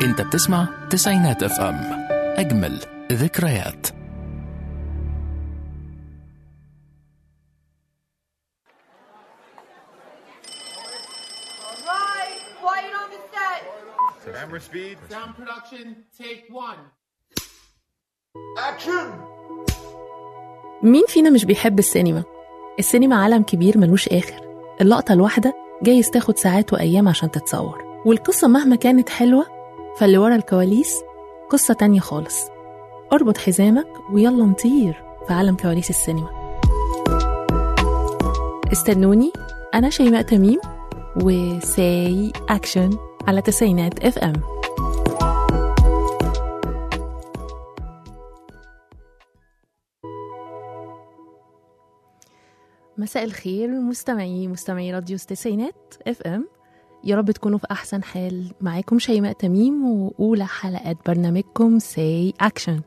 انت بتسمع تسعينات اف ام اجمل ذكريات Right, quiet on the set. Camera speed. Sound production, take one. Action! مين فينا مش بيحب السينما؟ السينما عالم كبير ملوش آخر اللقطة الواحدة جايز تاخد ساعات وأيام عشان تتصور والقصة مهما كانت حلوة فاللي ورا الكواليس قصة تانية خالص اربط حزامك ويلا نطير في عالم كواليس السينما استنوني أنا شيماء تميم وساي أكشن على تسعينات اف ام مساء الخير مستمعي مستمعي راديو التسعينات اف ام يا رب تكونوا في احسن حال معاكم شيماء تميم واولى حلقات برنامجكم ساي اكشن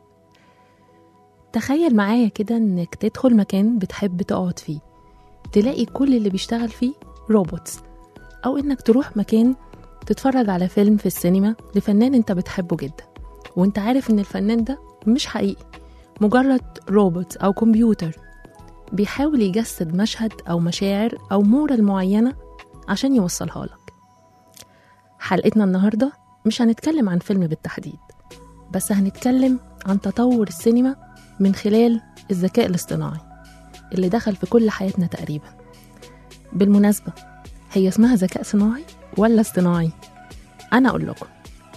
تخيل معايا كده انك تدخل مكان بتحب تقعد فيه تلاقي كل اللي بيشتغل فيه روبوتس او انك تروح مكان تتفرج على فيلم في السينما لفنان انت بتحبه جدا وانت عارف ان الفنان ده مش حقيقي مجرد روبوت او كمبيوتر بيحاول يجسد مشهد أو مشاعر أو مورال معينة عشان يوصلها لك حلقتنا النهاردة مش هنتكلم عن فيلم بالتحديد بس هنتكلم عن تطور السينما من خلال الذكاء الاصطناعي اللي دخل في كل حياتنا تقريبا بالمناسبة هي اسمها ذكاء صناعي ولا اصطناعي؟ أنا أقول لكم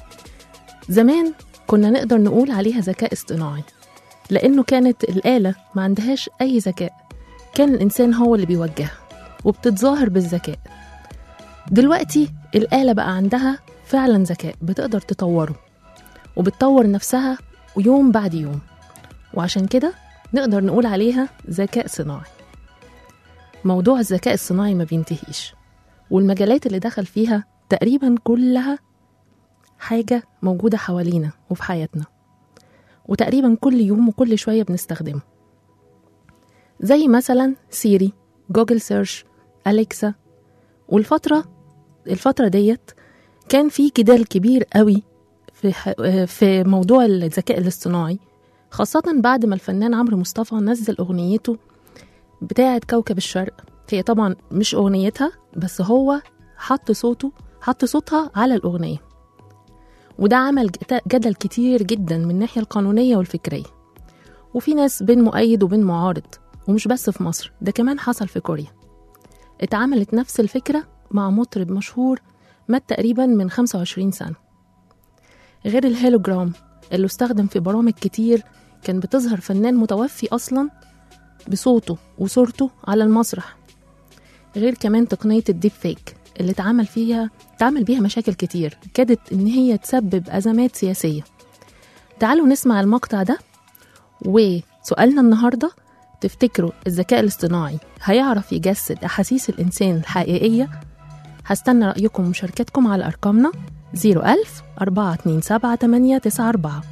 زمان كنا نقدر نقول عليها ذكاء اصطناعي لأنه كانت الآلة ما عندهاش أي ذكاء كان الإنسان هو اللي بيوجهها وبتتظاهر بالذكاء دلوقتي الآلة بقى عندها فعلا ذكاء بتقدر تطوره وبتطور نفسها يوم بعد يوم وعشان كده نقدر نقول عليها ذكاء صناعي موضوع الذكاء الصناعي ما بينتهيش والمجالات اللي دخل فيها تقريبا كلها حاجة موجودة حوالينا وفي حياتنا وتقريبا كل يوم وكل شوية بنستخدمه زي مثلا سيري جوجل سيرش أليكسا والفترة الفترة ديت كان في جدال كبير قوي في, ح... في موضوع الذكاء الاصطناعي خاصة بعد ما الفنان عمرو مصطفى نزل أغنيته بتاعة كوكب الشرق هي طبعا مش أغنيتها بس هو حط صوته حط صوتها على الأغنية وده عمل جدل كتير جدا من الناحية القانونية والفكرية وفي ناس بين مؤيد وبين معارض ومش بس في مصر ده كمان حصل في كوريا اتعملت نفس الفكرة مع مطرب مشهور مات تقريبا من 25 سنة غير الهيلوجرام اللي استخدم في برامج كتير كان بتظهر فنان متوفي أصلا بصوته وصورته على المسرح غير كمان تقنية الديب فيك اللي اتعمل فيها اتعمل بيها مشاكل كتير كادت ان هي تسبب ازمات سياسيه تعالوا نسمع المقطع ده وسؤالنا النهارده تفتكروا الذكاء الاصطناعي هيعرف يجسد احاسيس الانسان الحقيقيه هستنى رايكم ومشاركتكم على ارقامنا 01000 427 894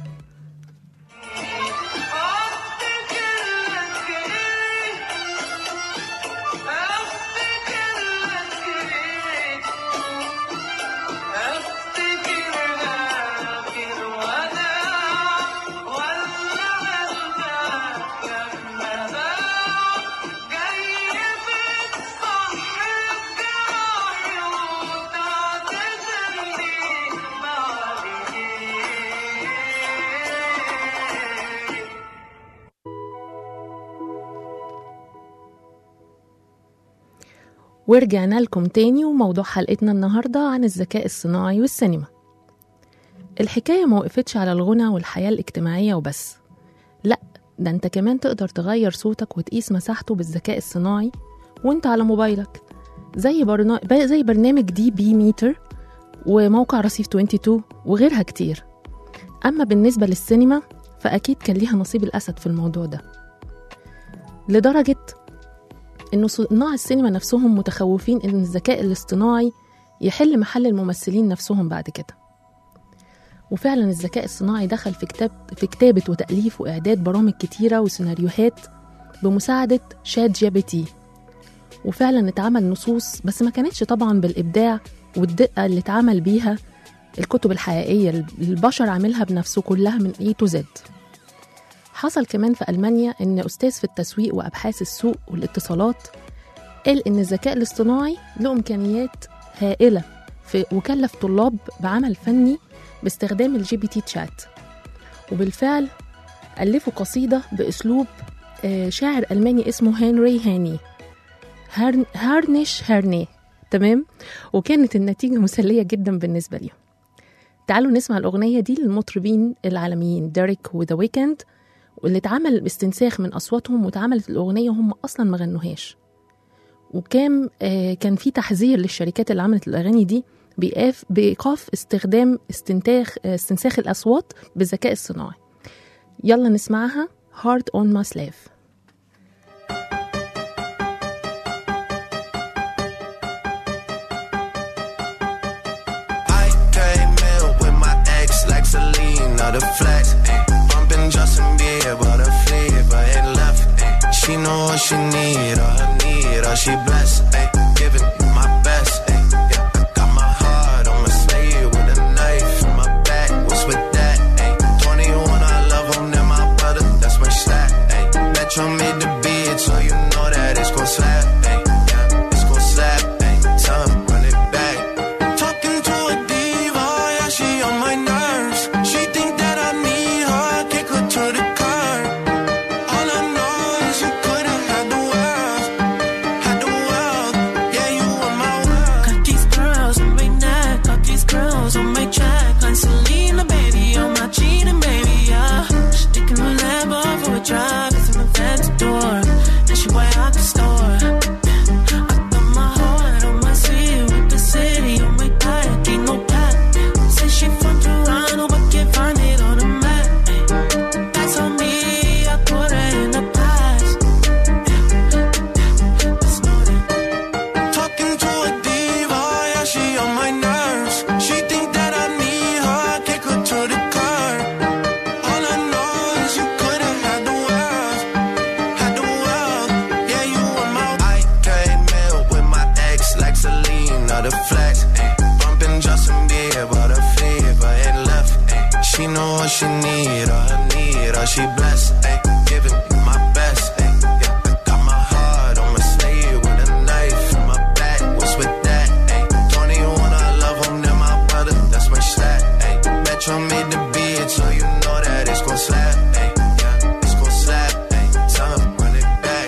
ورجعنا لكم تاني وموضوع حلقتنا النهاردة عن الذكاء الصناعي والسينما الحكاية ما وقفتش على الغنى والحياة الاجتماعية وبس لأ ده انت كمان تقدر تغير صوتك وتقيس مساحته بالذكاء الصناعي وانت على موبايلك زي, برنا... زي برنامج دي بي ميتر وموقع رصيف 22 وغيرها كتير أما بالنسبة للسينما فأكيد كان ليها نصيب الأسد في الموضوع ده لدرجة إنه صناع السينما نفسهم متخوفين إن الذكاء الاصطناعي يحل محل الممثلين نفسهم بعد كده وفعلا الذكاء الصناعي دخل في كتاب في كتابة وتأليف وإعداد برامج كتيرة وسيناريوهات بمساعدة شات جي بي تي وفعلا اتعمل نصوص بس ما كانتش طبعا بالإبداع والدقة اللي اتعمل بيها الكتب الحقيقية اللي البشر عاملها بنفسه كلها من A to Z حصل كمان في ألمانيا إن أستاذ في التسويق وأبحاث السوق والاتصالات قال إن الذكاء الاصطناعي له إمكانيات هائلة في وكلف طلاب بعمل فني باستخدام الجي بي تي تشات وبالفعل ألفوا قصيدة بأسلوب آه، شاعر ألماني اسمه هنري هاني هارن هارنش هارني تمام وكانت النتيجة مسلية جدا بالنسبة ليهم تعالوا نسمع الأغنية دي للمطربين العالميين ديريك وذا ويكند واللي اتعمل باستنساخ من أصواتهم واتعملت الأغنية وهم أصلا ما غنوهاش وكان آه كان في تحذير للشركات اللي عملت الأغاني دي بإيقاف بإيقاف استخدام استنتاخ آه، استنساخ الأصوات بالذكاء الصناعي يلا نسمعها Heart on My Slave I came in with my ex like Selena, the flex. eh. Bumping Justin Bieber, the flavor ain't left. eh. She know what she need, all her need, all she blessed. eh. Giving my best. eh. Yeah, I got my heart on my sleeve with a knife in my back. What's with that? eh? 21, I love him, then my brother, that's my stack. eh. Metro made the beat, so you know that it's gon' slap. eh. Yeah, it's gon' slap. eh. Tell him, run it back. Talking to a diva, yeah, she on my nerves. She think that I need her, kick her to the curb. All I know is you could've had the world, had the world. Yeah, you were my world. Got these girls on my neck, got these girls on my track. Like Selena, baby, on my cheating, baby, yeah. She taking a Lambo for a drive, it's an Aventador. And she way out the store. I got my heart on my sleeve with the city on my back, ain't no cap. Say she from Toronto, but can't find it on the map. That's on me, I put her in the past. Let's know that. Talking to a diva, yeah, she on my nerves. She think that I need her, kick her to the curb. All I know is you could've had the world, had the world. Yeah, you were my. I came in with my ex like Selena, the flex. eh. Bumping Justin Bieber, the flavor ain't left. eh. She know what she need, all her need, all she blessed. eh. Giving my best. eh. Yeah, I got my heart on my sleeve with a knife in my back. What's with that? eh? 21, I love him, then my brother, that's my stat. eh. Metro made the beat, so you know that it's gon' slap. eh. Yeah, it's gon' slap. eh. Tell him, run it back.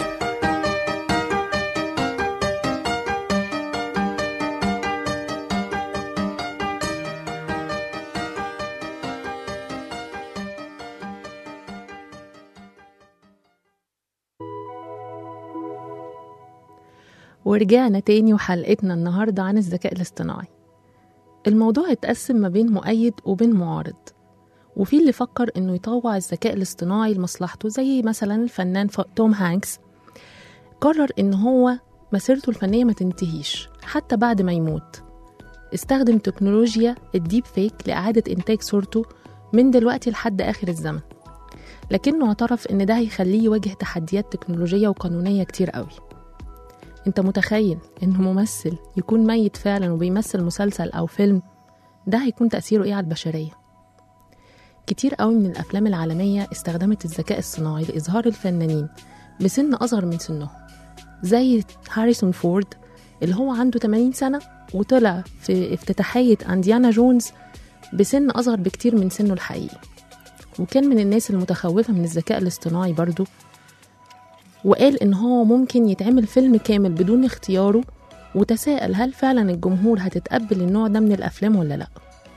ورجعنا تاني وحلقتنا النهاردة عن الذكاء الاصطناعي الموضوع اتقسم ما بين مؤيد وبين معارض وفي اللي فكر انه يطوع الذكاء الاصطناعي لمصلحته زي مثلا الفنان ف- توم هانكس قرر ان هو مسيرته الفنية ما تنتهيش حتى بعد ما يموت استخدم تكنولوجيا الديب فيك لإعادة إنتاج صورته من دلوقتي لحد آخر الزمن لكنه اعترف إن ده هيخليه يواجه تحديات تكنولوجية وقانونية كتير قوي انت متخيل ان ممثل يكون ميت فعلا وبيمثل مسلسل او فيلم ده هيكون تأثيره ايه على البشرية كتير قوي من الافلام العالمية استخدمت الذكاء الصناعي لإظهار الفنانين بسن أصغر من سنهم زي هاريسون فورد اللي هو عنده 80 سنة وطلع في افتتاحية أنديانا جونز بسن أصغر بكتير من سنه الحقيقي وكان من الناس المتخوفة من الذكاء الاصطناعي برضو وقال إن هو ممكن يتعمل فيلم كامل بدون اختياره وتساءل هل فعلا الجمهور هتتقبل النوع ده من الأفلام ولا لأ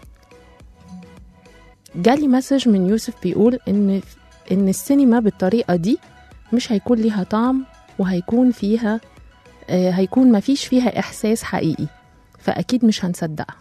جالي مسج من يوسف بيقول إن إن السينما بالطريقة دي مش هيكون ليها طعم وهيكون فيها آه، هيكون مفيش فيها إحساس حقيقي فأكيد مش هنصدقها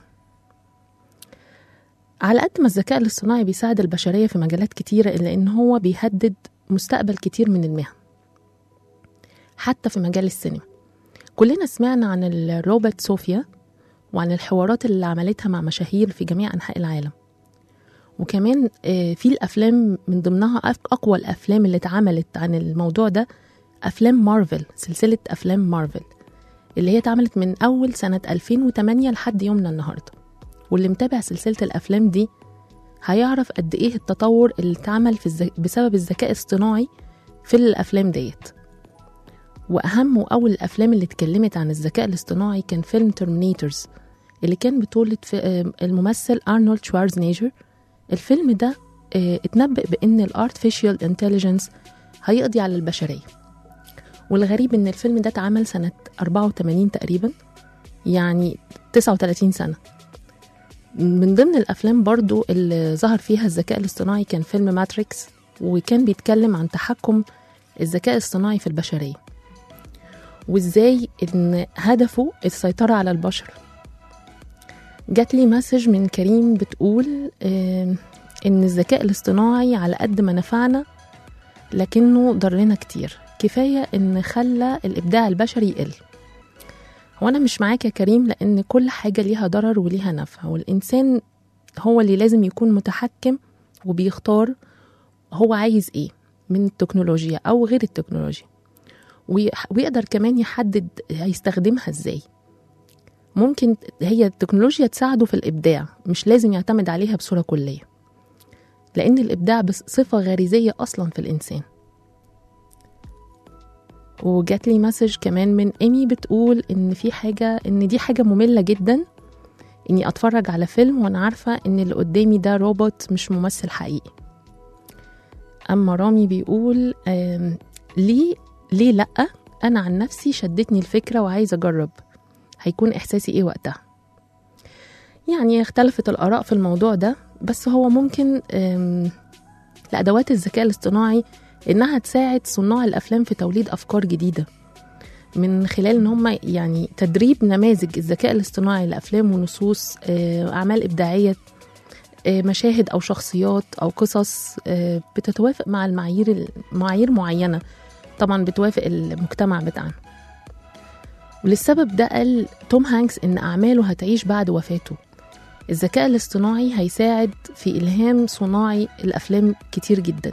على قد ما الذكاء الاصطناعي بيساعد البشرية في مجالات كتيرة إلا إن هو بيهدد مستقبل كتير من المهن حتى في مجال السينما كلنا سمعنا عن الروبوت صوفيا وعن الحوارات اللي عملتها مع مشاهير في جميع أنحاء العالم وكمان آه، في الأفلام من ضمنها أف- أقوى الأفلام اللي اتعملت عن الموضوع ده أفلام مارفل سلسلة أفلام مارفل اللي هي اتعملت من أول سنة 2008 لحد يومنا النهاردة واللي متابع سلسلة الأفلام دي هيعرف قد إيه التطور اللي اتعمل في الز... بسبب الذكاء الاصطناعي في الأفلام ديت وأهم وأول الأفلام اللي اتكلمت عن الذكاء الاصطناعي كان فيلم ترمينيتورز اللي كان بطولة في آه، الممثل أرنولد شوارزنيجر الفيلم ده آه، اتنبأ بأن الارتفيشال انتليجنس هيقضي على البشرية والغريب ان الفيلم ده اتعمل سنة 84 تقريبا يعني 39 سنة من ضمن الأفلام برضو اللي ظهر فيها الذكاء الاصطناعي كان فيلم ماتريكس وكان بيتكلم عن تحكم الذكاء الاصطناعي في البشرية وازاي ان هدفه السيطرة على البشر جات لي مسج من كريم بتقول آه، ان الذكاء الاصطناعي على قد ما نفعنا لكنه ضرنا كتير كفاية ان خلى الابداع البشري يقل هو انا مش معاك يا كريم لان كل حاجة ليها ضرر وليها نفع والانسان هو اللي لازم يكون متحكم وبيختار هو عايز ايه من التكنولوجيا او غير التكنولوجيا ويح- ويقدر كمان يحدد هيستخدمها ازاي ممكن هي التكنولوجيا تساعده في الابداع مش لازم يعتمد عليها بصورة كلية لأن الإبداع بس صفة غريزية أصلا في الإنسان وجات لي مسج كمان من إيمي بتقول إن في حاجة إن دي حاجة مملة جدا إني أتفرج على فيلم وأنا عارفة إن اللي قدامي ده روبوت مش ممثل حقيقي أما رامي بيقول آم، ليه ليه لأ أنا عن نفسي شدتني الفكرة وعايزة أجرب هيكون إحساسي إيه وقتها يعني اختلفت الآراء في الموضوع ده بس هو ممكن آم، لأدوات الذكاء الاصطناعي إنها تساعد صناع الأفلام في توليد أفكار جديدة من خلال إن هم يعني تدريب نماذج الذكاء الاصطناعي لأفلام ونصوص آه، أعمال إبداعية آه، مشاهد أو شخصيات أو قصص آه، بتتوافق مع المعايير معايير معينة طبعا بتوافق المجتمع بتاعنا وللسبب ده قال توم هانكس إن أعماله هتعيش بعد وفاته الذكاء الاصطناعي هيساعد في إلهام صناعي الأفلام كتير جدا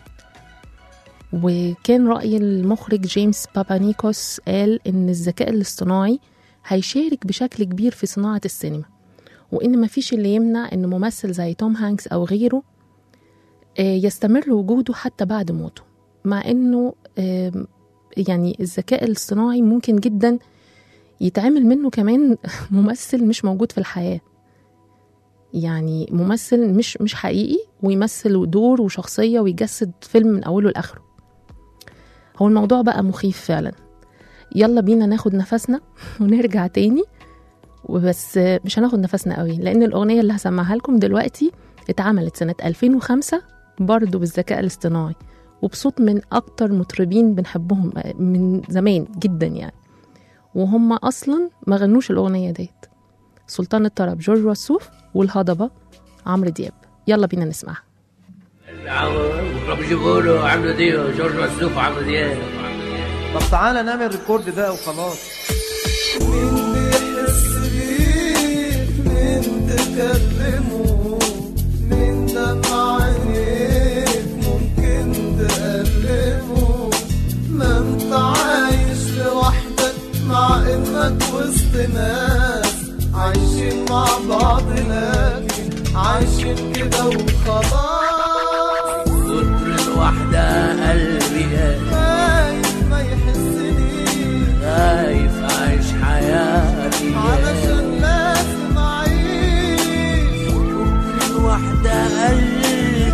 وكان رأي المخرج جيمس بابانيكوس قال إن الذكاء الاصطناعي هيشارك بشكل كبير في صناعة السينما وإن مفيش اللي يمنع إن ممثل زي توم هانكس أو غيره آه، يستمر وجوده حتى بعد موته مع إنه آم، يعني الذكاء الاصطناعي ممكن جدا يتعمل منه كمان ممثل مش موجود في الحياة يعني ممثل مش مش حقيقي ويمثل دور وشخصية ويجسد فيلم من أوله لآخره هو الموضوع بقى مخيف فعلا يلا بينا ناخد نفسنا ونرجع تاني وبس مش هناخد نفسنا قوي لأن الأغنية اللي هسمعها لكم دلوقتي اتعملت سنة 2005 برضه بالذكاء الاصطناعي وبصوت من أكتر مطربين بنحبهم من زمان جدا يعني وهم أصلا ما غنوش الأغنية ديت سلطان الطرب جورج وسوف والهضبة عمرو دياب يلا بينا نسمعها وكلاب جيبولو وعمرو دياب جورج وسوف وعمرو دياب طب تعالى نعمل ريكورد بقى وخلاص مين بيحس بيه مين تكلمه مين دمع عينيك ممكن تألمه ما انت عايش لوحدك مع انك وسط ناس عايشين مع بعض لكن عايشين كده وخلاص كتر الوحدة قلبي خايف ما يحسنيش خايف أعيش حياتي علشان لازم اعيش الوحدة قلبي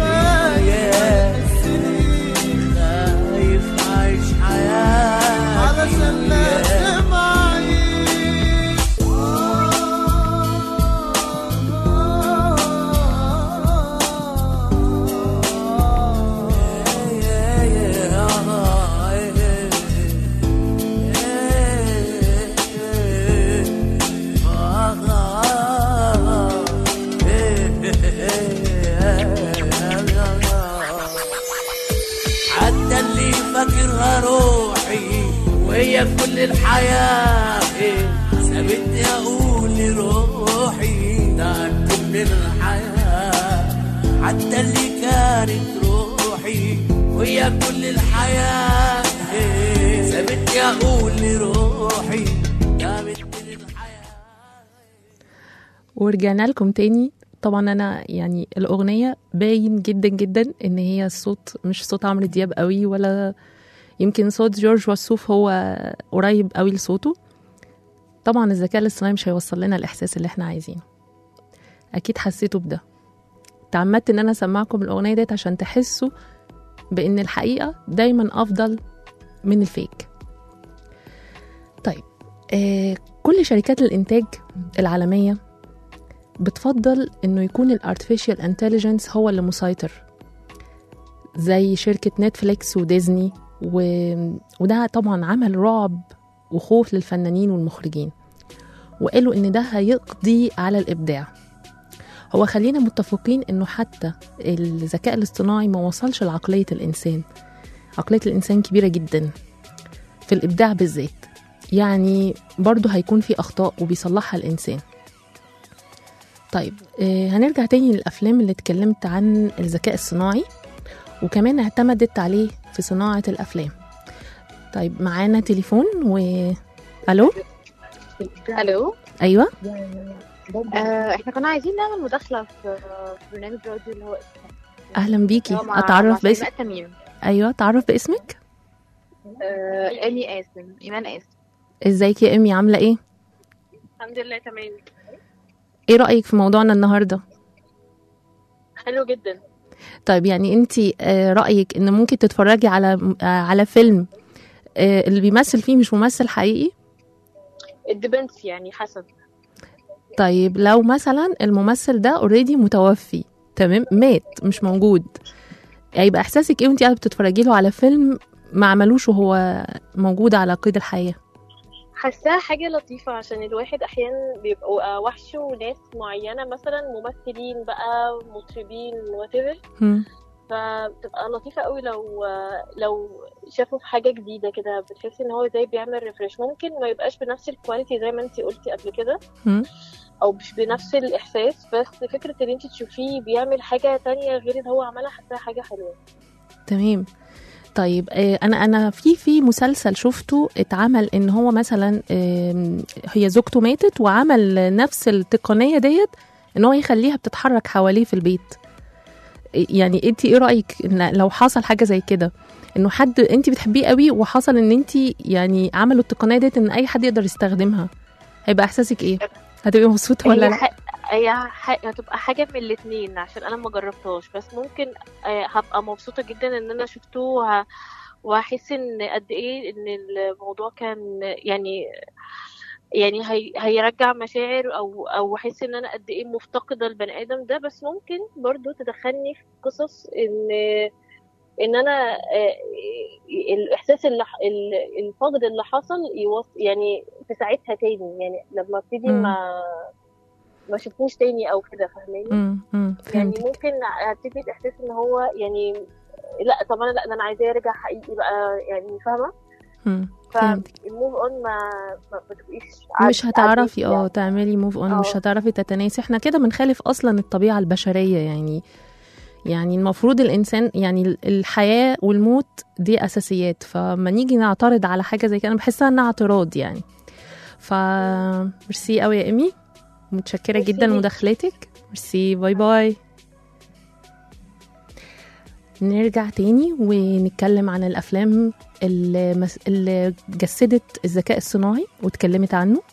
خايف أعيش حياتي علشان لازم اعيش حتى اللي فاكرها روحي وهي كل الحياة سابتني أقول لروحي ده كل الحياة حتى اللي كانت روحي وهي كل الحياة سابتني أقول لروحي ده مثل الحياة ورجعنا لكم تاني طبعا انا يعني الاغنيه باين جدا جدا ان هي الصوت مش صوت عمرو دياب قوي ولا يمكن صوت جورج وسوف هو قريب قوي لصوته طبعا الذكاء الاصطناعي مش هيوصل لنا الاحساس اللي احنا عايزينه اكيد حسيتوا بده تعمدت ان انا اسمعكم الاغنيه ديت عشان تحسوا بان الحقيقه دايما افضل من الفيك طيب آه كل شركات الانتاج العالميه بتفضل انه يكون الارتفيشال انتليجنس هو اللي مسيطر زي شركة نتفليكس وديزني و... وده طبعا عمل رعب وخوف للفنانين والمخرجين وقالوا ان ده هيقضي على الابداع هو خلينا متفقين انه حتى الذكاء الاصطناعي ما وصلش لعقلية الانسان عقلية الانسان كبيرة جدا في الابداع بالذات يعني برضه هيكون في اخطاء وبيصلحها الانسان طيب آه، هنرجع تاني للأفلام اللي اتكلمت عن الذكاء الصناعي وكمان اعتمدت عليه في صناعة الأفلام طيب معانا تليفون و ألو الو أيوة آه، احنا كنا عايزين نعمل مداخله في في برنامج راديو اللي هو أهلا بيكي اللي هو مع- أتعرف مع باسم شيماء تميم أيوة أتعرف باسمك آه، ايمي قاسم ايمان قاسم ازيك يا إمي عاملة إيه الحمد لله تمام إيه رأيك في موضوعنا النهاردة حلو جدا طيب يعني أنتي آه، رأيك إن ممكن تتفرجي على آه، على فيلم آه، اللي بيمثل فيه مش ممثل حقيقي الديبنس يعني حسب طيب لو مثلا الممثل ده اوريدي متوفي تمام مات مش موجود هيبقى احساسك ايه وانت قاعده بتتفرجي له على فيلم ما عملوش وهو موجود على قيد الحياه حاساها حاجة لطيفة عشان الواحد أحيانا بيبقوا وحشه ناس معينة مثلا ممثلين بقى مطربين whatever هم. فبتبقى لطيفة قوي لو لو شافوا في حاجة جديدة كده بتحسي ان هو زي بيعمل ريفرش ممكن ما يبقاش بنفس الكواليتي زي ما انتي قلتي قبل كده هم. او مش بنفس الاحساس بس فكرة ان انتي تشوفيه بيعمل حاجة تانية غير اللي هو عملها حاساها حاجة حلوة تمام طيب آه، انا انا في في مسلسل شفته اتعمل ان هو مثلا آم، هي زوجته ماتت وعمل نفس التقنيه ديت ان هو يخليها بتتحرك حواليه في البيت يعني انت ايه رايك إن لو حصل حاجه زي كده انه حد انت بتحبيه قوي وحصل ان انت يعني عملوا التقنيه ديت ان اي حد يقدر يستخدمها هيبقى احساسك ايه هتبقي مبسوطه ولا هي لا ح- هي ح- هتبقى حاجة من الاتنين عشان انا ما جربتهاش بس ممكن آه، هبقى مبسوطة جدا ان انا شفته وه- وهحس ان قد ايه ان الموضوع كان يعني يعني هي هيرجع مشاعر او او احس ان انا قد ايه مفتقده البني ادم ده بس ممكن برضو تدخلني في قصص ان ان انا آه، الاحساس اللي ح- ال- الفقد اللي حصل يوص يعني في ساعتها تاني يعني لما ابتدي مم. ما ما اشوفوش تاني او كده فاهماني امم امم يعني فهمتك ممكن ابتدي احساس ان هو يعني لا طب انا لا ده انا عايزاه يرجع حقيقي بقى يعني فاهمه مم. فهمتك فالموف اون ما ما ما تبقيش مش عد- هتعرفي عديتي اه تعملي موف اون مش اه. هتعرفي تتناسي احنا كده بنخالف اصلا الطبيعه البشريه يعني يعني المفروض الانسان يعني ال- الحياه والموت دي اساسيات فما نيجي نعترض على حاجه زي كده انا بحسها انها اعتراض يعني ف ميرسي قوي يا ايمي متشكره ميرسي جدا ليكي. لمداخلتك ميرسي باي باي نرجع تاني ونتكلم عن الافلام اللي, مس... اللي جسدت الذكاء الصناعي واتكلمت عنه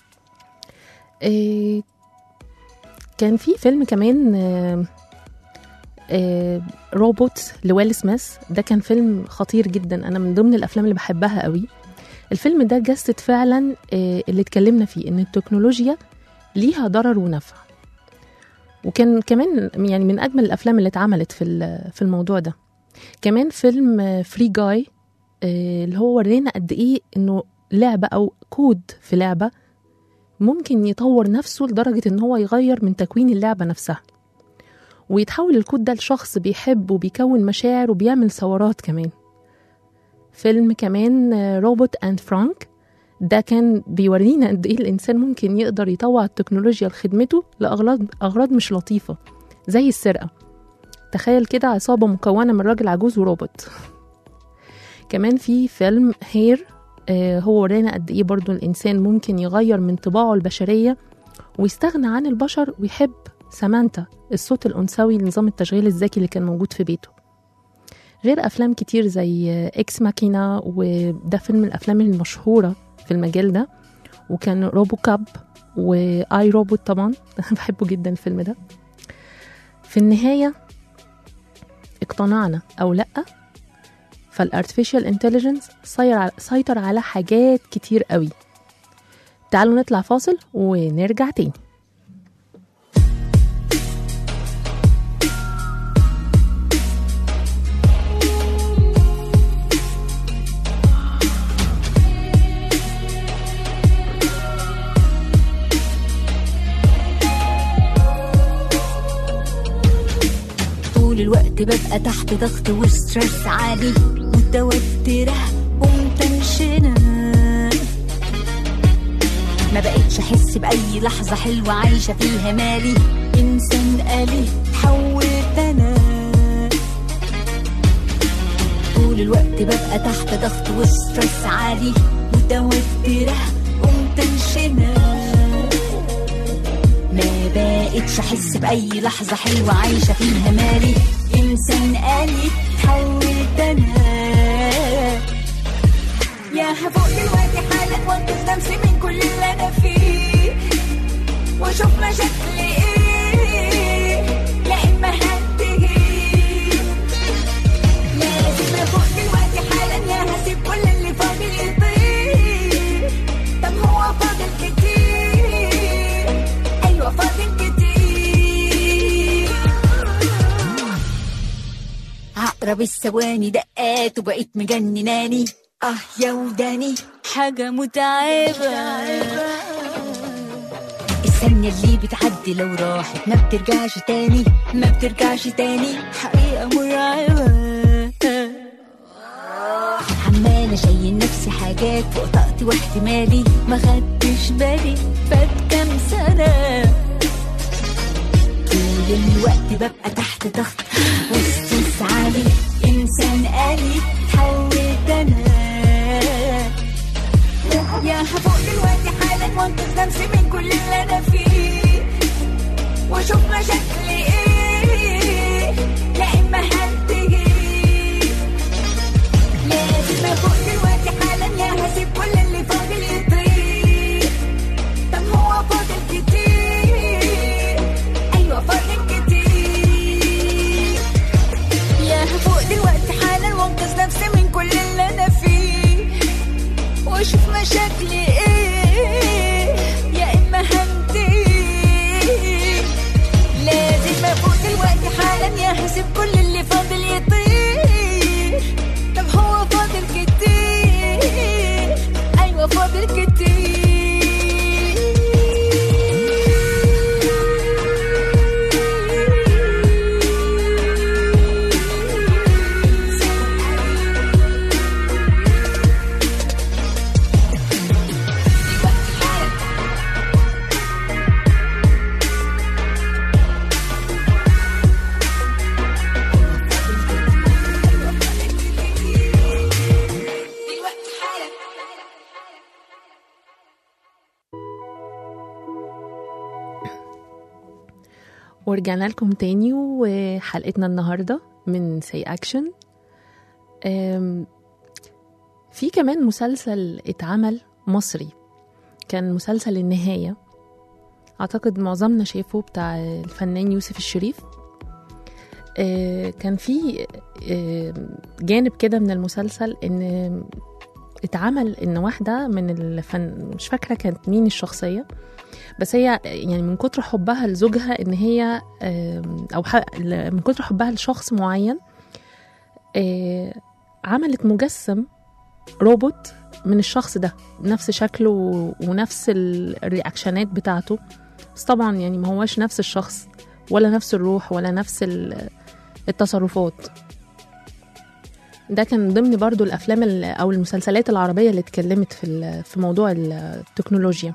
إيه كان في فيلم كمان آه، آه، روبوت لويل سميث ده كان فيلم خطير جدا انا من ضمن الافلام اللي بحبها قوي الفيلم ده جسد فعلا آه، اللي اتكلمنا فيه ان التكنولوجيا ليها ضرر ونفع وكان كمان يعني من اجمل الافلام اللي اتعملت في ال- في الموضوع ده كمان فيلم فري جاي اللي هو ورينا قد ايه انه لعبه او كود في لعبه ممكن يطور نفسه لدرجه ان هو يغير من تكوين اللعبه نفسها ويتحول الكود ده لشخص بيحب وبيكون مشاعر وبيعمل ثورات كمان فيلم كمان روبوت اند فرانك ده كان بيورينا قد ايه الانسان ممكن يقدر يطوع التكنولوجيا لخدمته لاغراض اغراض مش لطيفه زي السرقه تخيل كده عصابه مكونه من راجل عجوز وروبوت كمان في فيلم هير آه هو ورانا قد ايه برضو الانسان ممكن يغير من طباعه البشريه ويستغنى عن البشر ويحب سامانتا الصوت الأنثوي لنظام التشغيل الذكي اللي كان موجود في بيته غير أفلام كتير زي إكس ماكينا وده فيلم من الأفلام المشهورة في المجال ده وكان روبو كاب وآي روبوت طبعا بحبه جدا الفيلم ده في النهاية اقتنعنا أو لأ فالارتفيشال انتليجنس سيطر على حاجات كتير قوي تعالوا نطلع فاصل ونرجع تاني طول الوقت ببقى تحت ضغط وستريس عالي متوترة ومتنشنة ما بقتش احس باي لحظة حلوة عايشة فيها مالي انسان آلي اتحولت انا طول الوقت ببقى تحت ضغط وستريس عالي متوترة ومتنشنة ما بقتش احس باي لحظه حلوه عايشه فيها مالي انسان آلي اتحولت انا يا هفوق دلوقتي حالا وانقذ نفسي من كل اللي انا فيه واشوف مشاكلي ايه يا اما هنتهي لازم افوق دلوقتي حالا يا هسيب كل اللي فاضل يطير طب هو فاضل كتير ايوه فاضل كتير عقرب الثواني دقات وبقيت مجنناني اه يا وداني حاجة متعبة الثانية اللي بتعدي لو راحت ما بترجعش تاني ما بترجعش تاني حقيقة مرعبة عمالة شايل نفسي حاجات فوق طاقتي واحتمالي ما خدتش بالي فات كام سنة طول الوقت ببقى تحت ضغط وستريس عالي انسان آلي اتحولت انا يا هفوق دلوقتي حالا وانقذ نفسي من كل اللي انا فيه واشوف مشاكلي ايه يا اما هنتهي لازم افوق دلوقتي حالا يا هسيب كل اللي فاضل يطير طب هو فاضل كتير ايوه فاضل كتير يا هفوق دلوقتي حالا وانقذ نفسي من كل اللي انا فيه واشوف مشاكلي ايه يا اما هنتهي لازم افوق دلوقتي حالا يا هسيب كل اللي فاضل يطير طب هو فاضل كتير ايوه فاضل كتير ورجعنا لكم تاني وحلقتنا النهاردة من سي أكشن أم، في كمان مسلسل اتعمل مصري كان مسلسل النهاية أعتقد معظمنا شافه بتاع الفنان يوسف الشريف آه، كان في آه، جانب كده من المسلسل ان اتعمل ان واحده من الفن مش فاكره كانت مين الشخصيه بس هي يعني من كتر حبها لزوجها ان هي آم، او ح- من كتر حبها لشخص معين آه، عملت مجسم روبوت من الشخص ده نفس شكله ونفس ال- الرياكشنات بتاعته بس طبعا يعني ما هوش نفس الشخص ولا نفس الروح ولا نفس ال- التصرفات ده كان ضمن برضو الافلام ال- او المسلسلات العربيه اللي اتكلمت في ال- في موضوع التكنولوجيا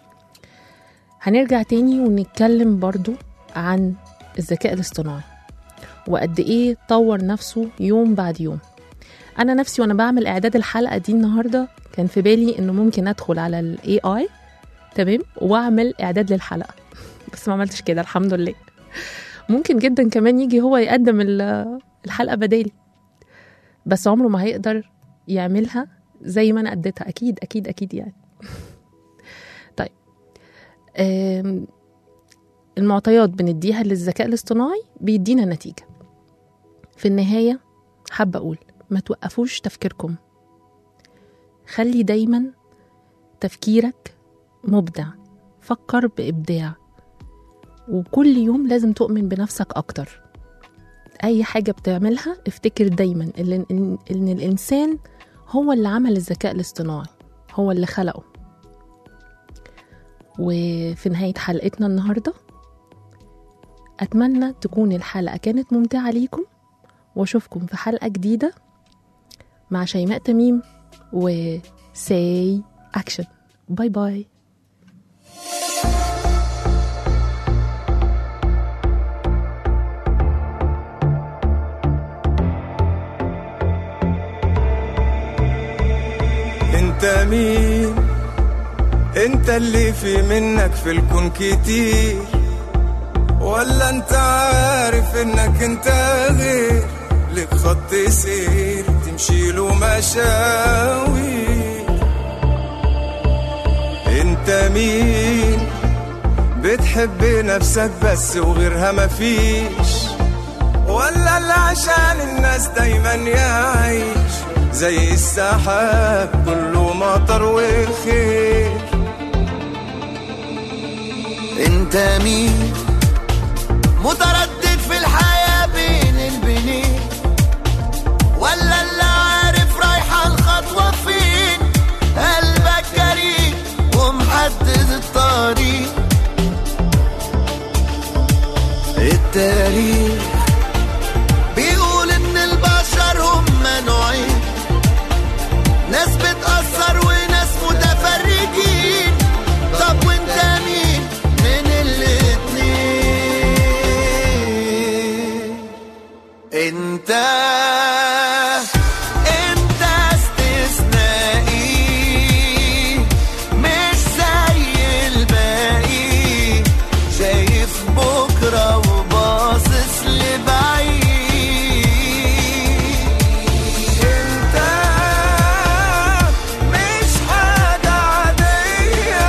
هنرجع تاني ونتكلم برضو عن الذكاء الاصطناعي وقد ايه طور نفسه يوم بعد يوم انا نفسي وانا بعمل اعداد الحلقه دي النهارده كان في بالي انه ممكن ادخل على الاي اي تمام واعمل اعداد للحلقه بس ما عملتش كده الحمد لله ممكن جدا كمان يجي هو يقدم ال- الحلقه بدالي بس عمره ما هيقدر يعملها زي ما انا اديتها اكيد اكيد اكيد يعني طيب آم، المعطيات بنديها للذكاء الاصطناعي بيدينا نتيجه في النهايه حابه اقول ما توقفوش تفكيركم خلي دايما تفكيرك مبدع فكر بإبداع وكل يوم لازم تؤمن بنفسك أكتر أي حاجة بتعملها افتكر دايما إن, إن, إن الإنسان هو اللي عمل الذكاء الاصطناعي هو اللي خلقه وفي نهاية حلقتنا النهاردة أتمنى تكون الحلقة كانت ممتعة ليكم وأشوفكم في حلقة جديدة مع شيماء تميم و say action باي باي انت مين انت اللي في منك في الكون كتير ولا انت عارف انك انت غير لك خط سير تمشي له مشاوي انت مين بتحب نفسك بس وغيرها مفيش ولا اللي عشان الناس دايما يعيش زي السحاب كله مطر وخير انت مين متردد في الحياة بين البنين ولا اللي عارف رايحة الخطوة فين قلبك جريء ومحدد الطريق التاريخ بيقول ان البشر هم نوعين ناس بتأثر وناس متفرجين طب وانت مين من الاتنين انت انت استثنائي مش زي الباقي شايف بكرة وباصص لبعيد انت مش حاجة عادية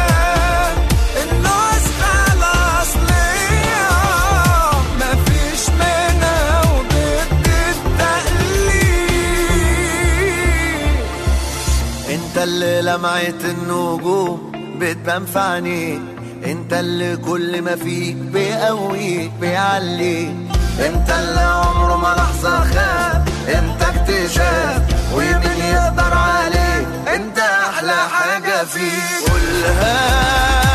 النسخة الأصلية مفيش منها وضد التقليد انت اللي لمعت النجوم بتبان في عينيك انت اللي كل ما فيك بيقويك بيعليك انت اللي عمره ما لحظة خاب انت اكتشاف ومين يقدر عليك انت احلى حاجة فيك قولها